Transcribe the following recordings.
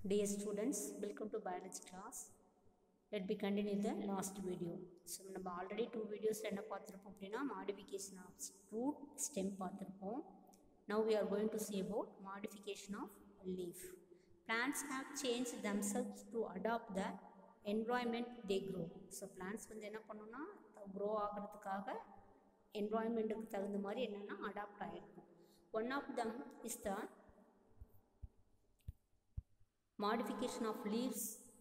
Dear students, welcome to biology class. Let me continue the last video. So நம்ம already two வீடியோஸில் என்ன பார்த்துருப்போம் அப்படின்னா மாடிஃபிகேஷன் ஆஃப் ரூட் ஸ்டெம் பார்த்துருப்போம் now we are going to see about modification of leaf. Plants have changed themselves to adopt the environment they grow. So plants வந்து என்ன பண்ணுன்னா grow ஆகிறதுக்காக என்வாயன்மெண்ட்டுக்கு தகுந்த மாதிரி என்னென்னா அடாப்ட் ஆகிருக்கும் one of them is the modification of leaves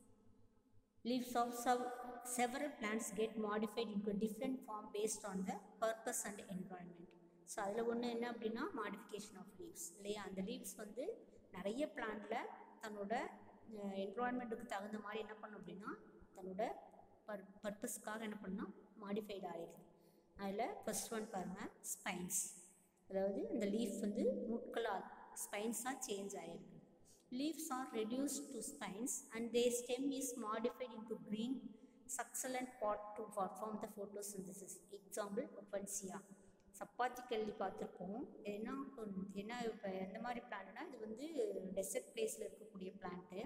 leaves of sev- several plants get modified into a different form based on the purpose and environment so அதில் ஒன்று என்ன அப்படின்னா மாடிஃபிகேஷன் ஆஃப் லீவ்ஸ் இல்லையா அந்த லீவ்ஸ் வந்து நிறைய பிளான்ட்டில் தன்னோட என்வாயன்மெண்ட்டுக்கு தகுந்த மாதிரி என்ன பண்ணும் அப்படின்னா தன்னோட பர் பர்பஸ்க்காக என்ன பண்ணால் மாடிஃபைட் ஆகிடுது அதில் ஃபர்ஸ்ட் ஒன் பாருங்கள் ஸ்பைன்ஸ் அதாவது அந்த லீஃப் வந்து ரூட்களாக ஸ்பைன்ஸாக சேஞ்ச் ஆகிருக்கு leaves are reduced to spines and their stem is modified into green succulent pot to perform the photosynthesis. Example, Opuntia. சப்பாத்தி கல்லி பார்த்துருப்போம் என்ன என்ன இப்போ எந்த மாதிரி பிளான்ட்னா இது வந்து டெசர்ட் பிளேஸில் இருக்கக்கூடிய பிளான்ட்டு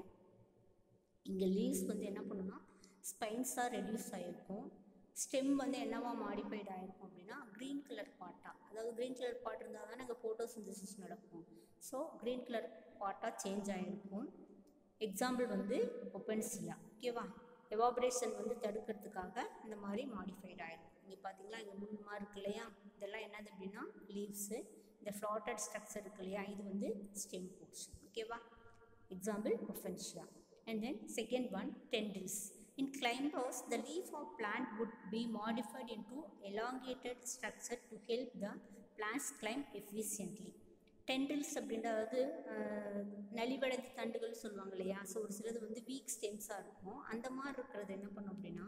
இங்கே லீவ்ஸ் வந்து என்ன பண்ணுன்னா ஸ்பைன்ஸாக ரெடியூஸ் ஆகிருக்கும் ஸ்டெம் வந்து என்னவா மாடிஃபைட் ஆகிருக்கும் அப்படின்னா க்ரீன் கலர் பாட்டாக அதாவது க்ரீன் கலர் பாட் இருந்தால் தானே இங்கே ஃபோட்டோசிந்தசிஸ் நடக்கும் ஸோ க்ரீன் கலர் பாட்டாக சேஞ்ச் ஆகிருக்கும் எக்ஸாம்பிள் வந்து ஒப்பன்சியா ஓகேவா எவாபரேஷன் வந்து தடுக்கிறதுக்காக இந்த மாதிரி மாடிஃபைட் ஆகிருக்கும் இங்கே பார்த்தீங்களா இங்கே முன்மா இருக்கு இல்லையா இதெல்லாம் என்னது அப்படின்னா லீவ்ஸு இந்த ஃப்ளாட்டட் ஸ்ட்ரக்சர் இருக்கு இல்லையா இது வந்து ஸ்டெம் போர்ஷன் ஓகேவா example Opuntia and then second one tendrils in climbers the leaf of plant would be modified into elongated structure to help the plants climb efficiently tendrils அப்படின்றது நலிவடைந்த தண்டுகள் சொல்லுவாங்க இல்லையா ஸோ ஒரு சிலது வந்து வீக் ஸ்டெம்ஸாக இருக்கும் அந்த மாதிரி இருக்கிறது என்ன பண்ணும் அப்படின்னா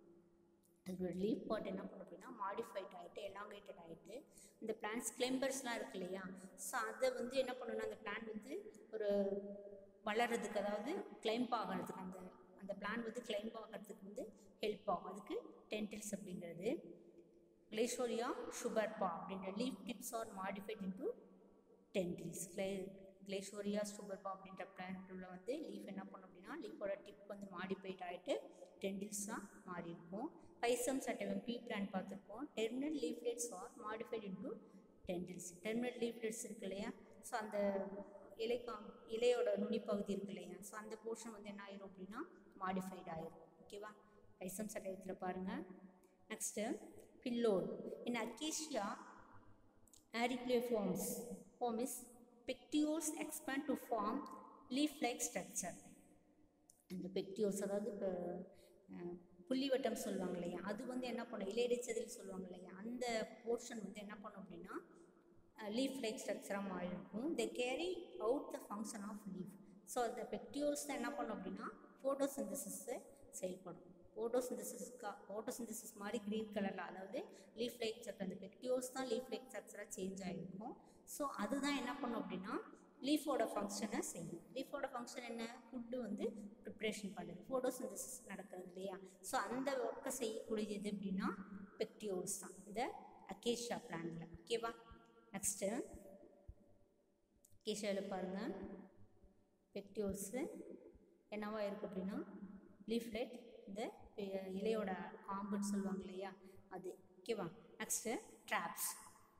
அதோட லீஃப் பார்ட் என்ன பண்ணும் அப்படின்னா மாடிஃபைட் ஆகிட்டு எலாங்கேட்டட் ஆகிட்டு இந்த பிளான்ஸ் கிளைம்பர்ஸ்லாம் இருக்கு இல்லையா ஸோ அதை வந்து என்ன பண்ணணும்னா அந்த பிளான்ட் வந்து ஒரு வளர்கிறதுக்கு அதாவது கிளைம்ப் ஆகிறதுக்கு அந்த அந்த பிளான் வந்து கிளைம்ப் ஆகிறதுக்கு வந்து ஹெல்ப் ஆகும் அதுக்கு டென்டில்ஸ் அப்படிங்கிறது கிளேஷோரியா சுகர்பா அப்படின்ற leaf tips are modified into tendrils கிளே கிளேஷோரியா சுகர்பா அப்படின்ற பிளான்ட்டில் வந்து லீஃப் என்ன பண்ணும் அப்படின்னா லீஃபோட டிப் வந்து மாடிஃபைட் ஆகிட்டு டென்டில்ஸாக மாறி இருக்கும் பைசம் சட்டவன் பீ பிளான் பார்த்துருப்போம் terminal leaflets are modified into tendrils terminal leaflets இருக்கு இல்லையா ஸோ அந்த இலைக்கா இலையோட நுனிப்பகுதி இருக்கு இல்லையா ஸோ அந்த போர்ஷன் வந்து என்ன ஆயிரும் அப்படின்னா மாடிஃபைட் ஆயிரும் ஓகேவா பைசம் சட்டத்தில் பாருங்கள் next phyllode in Acacia auriculiformis forms pectioles expand to form leaf-like structure இந்த பெக்டியோல்ஸ் அதாவது இப்போ புள்ளிவட்டம் சொல்லுவாங்க இல்லையா அது வந்து என்ன பண்ணும் இலையடிச்சதில் சொல்லுவாங்க இல்லையா அந்த போர்ஷன் வந்து என்ன பண்ணும் அப்படின்னா லீஃப் லைக் ஸ்ட்ரக்சராக மாறி இருக்கும் they carry out the function of leaf so அந்த பெக்டியோல்ஸ் தான் என்ன பண்ணும் அப்படின்னா ஃபோட்டோசிந்தசிஸை செயல்படும் ஃபோட்டோசிந்தசிஸ்க்கா ஃபோட்டோசிந்தசிஸ் மாதிரி க்ரீன் கலரில் அதாவது லீஃப் லைக் ஸ்ட்ரக்சர் அந்த பெக்டியோல்ஸ் தான் லீஃப் லைக் ஸ்ட்ரக்சராக சேஞ்ச் ஆகிருக்கும் ஸோ அதுதான் என்ன பண்ணும் அப்படின்னா லீஃபோட ஃபங்க்ஷனை செய்யும் லீஃபோட ஃபங்க்ஷன் என்ன ஃபுட்டு வந்து ப்ரிப்ரேஷன் பண்ணுது ஃபோட்டோசிந்தசிஸ் நடக்கிறது இல்லையா ஸோ அந்த ஒர்க்கை செய்யக்கூடியது எப்படின்னா பெக்டியோல்ஸ் தான் இந்த அக்கேஷியா பிளான்டில் ஓகேவா நெக்ஸ்ட்டு அக்கேஷியாவில் பாருங்கள் பெக்டியோல்ஸு என்னவா இருக்குது அப்படின்னா லீஃப்லெட் இந்த இலையோட காம்புன்னு சொல்லுவாங்க இல்லையா அது ஓகேவா next traps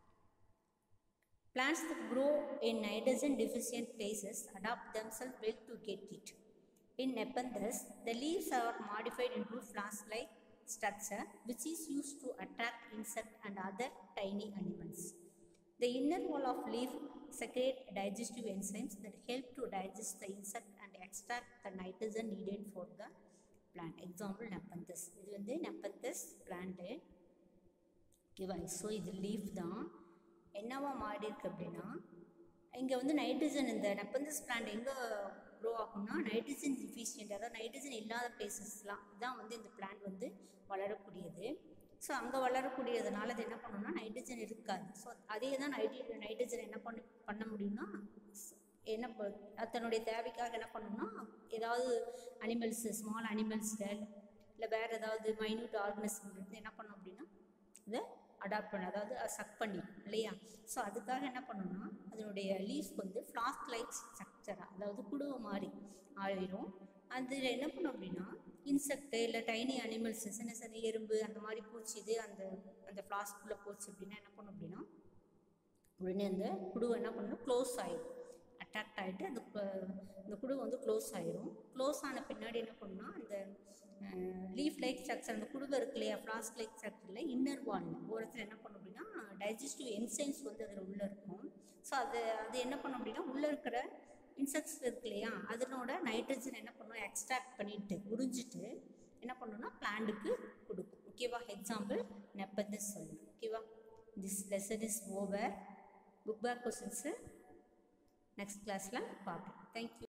Plants that grow in nitrogen deficient places adapt themselves well to get it. In Nepenthes, the leaves are modified into flask-like structure which is used to attract insect and other tiny animals. The inner wall of leaf secrete digestive enzymes that help to digest the insect and extract the nitrogen needed for the plant. Example, Nepenthes. இது வந்து Nepenthes plant. ஓகேவா so இது leaf தான் என்னவா மாறி இருக்கு அப்படின்னா இங்கே வந்து நைட்ரஜன் இந்த நெப்பந்தஸ் பிளான்ட் எங்கே க்ரோ ஆகும்னா நைட்ரஜன் டிஃபிஷியன்ட் அதாவது நைட்ரஜன் இல்லாத பிளேசஸ்லாம் தான் வந்து இந்த பிளான்ட் வந்து வளரக்கூடியது ஸோ அங்கே வளரக்கூடியதுனால அது என்ன பண்ணணும்னா நைட்ரஜன் இருக்காது ஸோ அதே தான் நைட்ரி நைட்ரஜன் என்ன பண்ண பண்ண முடியும்னா என்ன தன்னுடைய தேவைக்காக என்ன பண்ணணும்னா ஏதாவது அனிமல்ஸ் ஸ்மால் அனிமல்ஸில் இல்லை வேறு ஏதாவது மைன்யூட் ஆர்கனிசம் இருந்து என்ன பண்ணும் அப்படின்னா இதை அடாப்ட் பண்ண அதாவது சக் பண்ணிக்கும் இல்லையா ஸோ அதுக்காக என்ன பண்ணணும்னா அதனுடைய லீஃப் வந்து ஃப்ளாஸ்க் லைக் ஸ்ட்ரக்சராக அதாவது குடுவை மாதிரி ஆயிரும் அதில் என்ன பண்ணும் அப்படின்னா இன்செக்ட்டு இல்லை டைனி அனிமல்ஸ் சின்ன சின்ன எறும்பு அந்த மாதிரி பூச்சி இது அந்த அந்த ஃப்ளாஸ்க்குள்ளே போச்சு அப்படின்னா என்ன பண்ணும் அப்படின்னா உடனே அந்த குடுவை என்ன பண்ணணும் க்ளோஸ் ஆயிடும் அட்ராக்ட் ஆகிட்டு அந்த அந்த குடுவை வந்து க்ளோஸ் ஆயிரும் க்ளோஸ் ஆன பின்னாடி என்ன பண்ணுன்னா அந்த லீஃப் லைக் ஸ்ட்ரக்சர் அந்த குடுவை இருக்கு இல்லையா ஃப்ளாஸ்க் லைக் ஸ்ட்ரக்சரில் இன்னர் வால் ஓரத்தில் என்ன பண்ணும் அப்படின்னா டைஜஸ்டிவ் என்சைம்ஸ் வந்து அதில் உள்ளே இருக்கும் ஸோ அது அது என்ன பண்ணும் அப்படின்னா உள்ளே இருக்கிற இன்செக்ட்ஸ் இருக்கு இல்லையா அதனோட நைட்ரஜன் என்ன பண்ணும் எக்ஸ்ட்ராக்ட் பண்ணிட்டு உறிஞ்சிட்டு என்ன பண்ணுன்னா பிளான்ட்டுக்கு கொடுக்கும் ஓகேவா எக்ஸாம்பிள் நெப்பந்தஸ் சொல்லணும் ஓகேவா this lesson is over book back questions next கிளாஸில் பார்ப்போம் தேங்க்யூ